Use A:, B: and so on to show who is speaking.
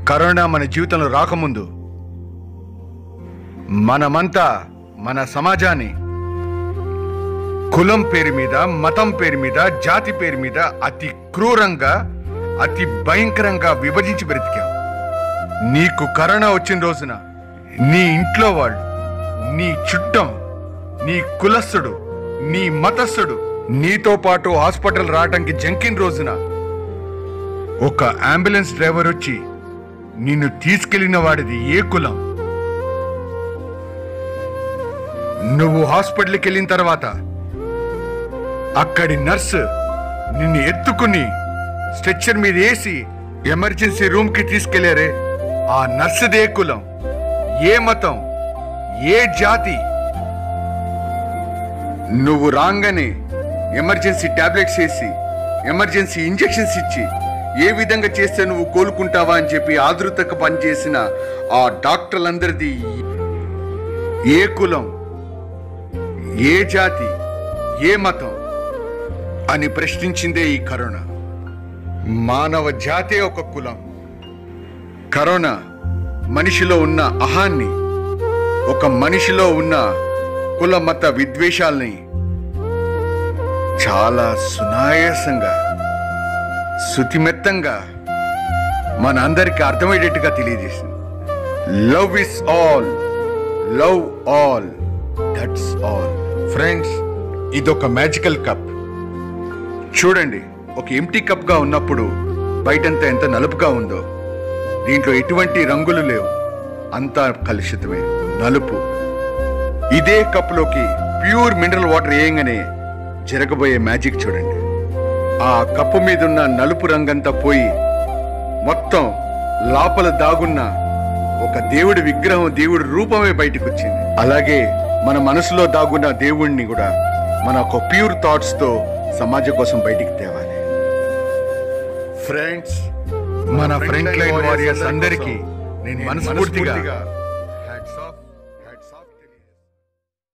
A: corona మన జీవితంలో రాకముందు మనమంతా మన సమాజాన్ని కులం పేరు మీద మతం పేరు మీద జాతి పేరు మీద అతి క్రూరంగా అతి భయంకరంగా విభజించి బ్రతికాం నీకు కరోనా వచ్చిన రోజున నీ ఇంట్లో వాళ్ళు నీ చుట్టం నీ కులస్థుడు నీ మతస్థుడు నీతో పాటు హాస్పిటల్ రావడానికి జంకిన రోజున ఒక అంబులెన్స్ డ్రైవర్ వచ్చి నిన్ను తీసుకెళ్లిన వాడిది ఏ కులం నువ్వు హాస్పిటల్కి వెళ్ళిన తర్వాత అక్కడి నర్సు నిన్ను ఎత్తుకుని స్ట్రెచ్చర్ మీద వేసి ఎమర్జెన్సీ రూమ్ కి తీసుకెళ్లారే ఆ నర్సుదే కులం ఏ మతం ఏ జాతి నువ్వు రాగానే ఎమర్జెన్సీ టాబ్లెట్స్ వేసి ఎమర్జెన్సీ ఇంజెక్షన్స్ ఇచ్చి ఏ విధంగా చేస్తే నువ్వు కోలుకుంటావా అని చెప్పి ఆదృతకు పనిచేసిన ఆ డాక్టర్లందరిది ఏ కులం ఏ జాతి ఏ మతం అని ప్రశ్నించిందే ఈ కరోనా మానవ జాతే ఒక కులం కరోనా మనిషిలో ఉన్న అహాన్ని ఒక మనిషిలో ఉన్న కుల మత విద్వేషాల్ని చాలా సునాయాసంగా శుతిమెత్తంగా మన అందరికి అర్థమయ్యేటట్టుగా తెలియజేసింది love is all love all that's all friends ఇదొక మ్యాజికల్ కప్ చూడండి ఒక ఎంటీ కప్ గా ఉన్నప్పుడు బయటంతా ఎంత నలుపుగా ఉందో దీంట్లో ఎటువంటి రంగులు లేవు అంతా కలుషితమే నలుపు ఇదే కప్లోకి ప్యూర్ మినరల్ వాటర్ వేయంగానే జరగబోయే మ్యాజిక్ చూడండి ఆ కప్పు మీద ఉన్న నలుపు రంగంతా పోయి మొత్తం లోపల దాగున్న ఒక దేవుడి విగ్రహం దేవుడి రూపమే బయటకు వచ్చింది అలాగే మన మనసులో దాగున్న దేవుణ్ణి కూడా మన ఒక ప్యూర్ థాట్స్ తో సమాజం కోసం బయటికి తేవాలి ఫ్రెండ్స్ మన ఫ్రంట్ లైన్ వారియర్స్ అందరికీ నేను మనస్ఫూర్తిగా